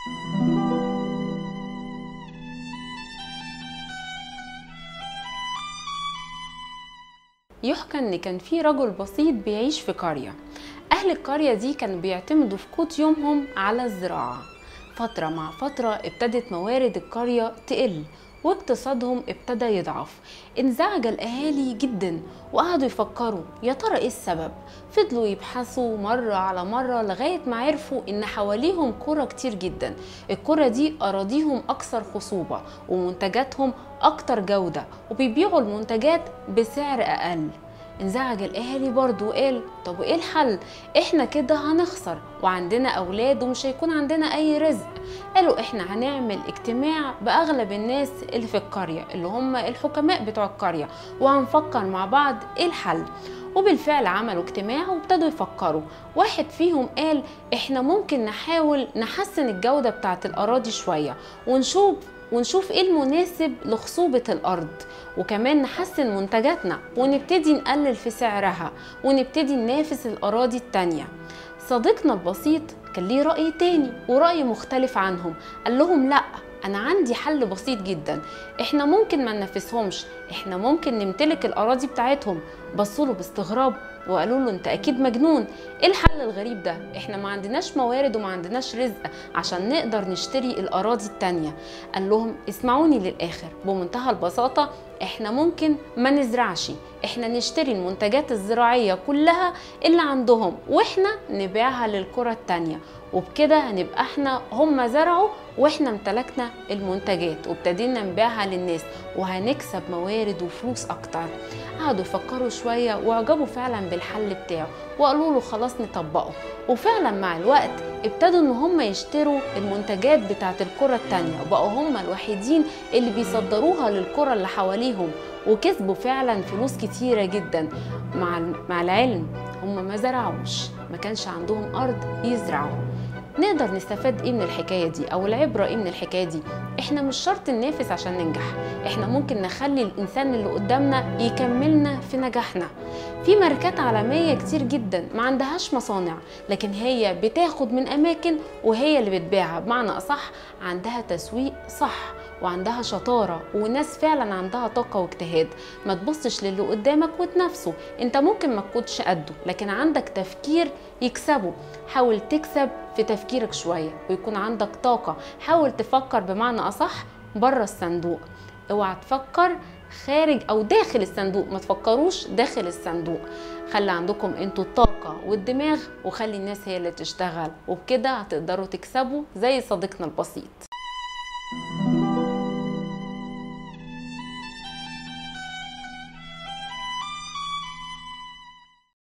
يحكى ان كان في رجل بسيط بيعيش في قرية اهل القرية دي كانوا بيعتمدوا في قوت يومهم على الزراعة فترة مع فترة ابتدت موارد القرية تقل واقتصادهم ابتدى يضعف انزعج الاهالي جدا وقعدوا يفكروا يا ترى ايه السبب فضلوا يبحثوا مرة على مرة لغاية ما عرفوا ان حواليهم قرى كتير جدا القرى دي اراضيهم اكثر خصوبة ومنتجاتهم اكتر جودة وبيبيعوا المنتجات بسعر اقل انزعج الاهالي برضو وقال طب وايه الحل احنا كده هنخسر وعندنا اولاد ومش هيكون عندنا اي رزق قالوا احنا هنعمل اجتماع باغلب الناس اللي في القريه اللي هم الحكماء بتوع القريه وهنفكر مع بعض ايه الحل وبالفعل عملوا اجتماع وابتدوا يفكروا واحد فيهم قال احنا ممكن نحاول نحسن الجودة بتاعة الأراضي شوية ونشوف ونشوف ايه المناسب لخصوبة الأرض وكمان نحسن منتجاتنا ونبتدي نقلل في سعرها ونبتدي ننافس الأراضي التانية صديقنا البسيط كان ليه رأي تاني ورأي مختلف عنهم قال لهم لأ انا عندي حل بسيط جدا احنا ممكن ما ننافسهمش احنا ممكن نمتلك الاراضي بتاعتهم بصوا له باستغراب وقالوا له انت اكيد مجنون ايه الحل الغريب ده احنا ما عندناش موارد وما عندناش رزق عشان نقدر نشتري الاراضي التانية قال لهم اسمعوني للاخر بمنتهى البساطة احنا ممكن ما نزرعش احنا نشتري المنتجات الزراعية كلها اللي عندهم واحنا نبيعها للقرى التانية وبكده هنبقى احنا هم زرعوا واحنا امتلكنا المنتجات وابتدينا نبيعها للناس وهنكسب موارد وفلوس اكتر قعدوا يفكروا شوية واعجبوا فعلا بالحل بتاعه وقالوا له خلاص نطبقه وفعلا مع الوقت ابتدوا ان هم يشتروا المنتجات بتاعت القرى التانية وبقوا هم الوحيدين اللي بيصدروها للقرى اللي حواليهم وكسبوا فعلا فلوس كتيرة جدا مع مع العلم هم ما زرعوش ما كانش عندهم ارض يزرعوا نقدر نستفاد ايه من الحكايه دي او العبره ايه من الحكايه دي احنا مش شرط ننافس عشان ننجح احنا ممكن نخلي الانسان اللي قدامنا يكملنا في نجاحنا في ماركات عالميه كتير جدا ما عندهاش مصانع لكن هي بتاخد من اماكن وهي اللي بتبيعها بمعنى اصح عندها تسويق صح وعندها شطاره وناس فعلا عندها طاقه واجتهاد ما تبصش للي قدامك وتنافسه انت ممكن ما تكونش قده لكن عندك تفكير يكسبه حاول تكسب في تفكيرك شويه ويكون عندك طاقه حاول تفكر بمعنى اصح بره الصندوق اوعى تفكر خارج او داخل الصندوق ما تفكروش داخل الصندوق خلي عندكم انتوا الطاقه والدماغ وخلي الناس هي اللي تشتغل وبكده هتقدروا تكسبوا زي صديقنا البسيط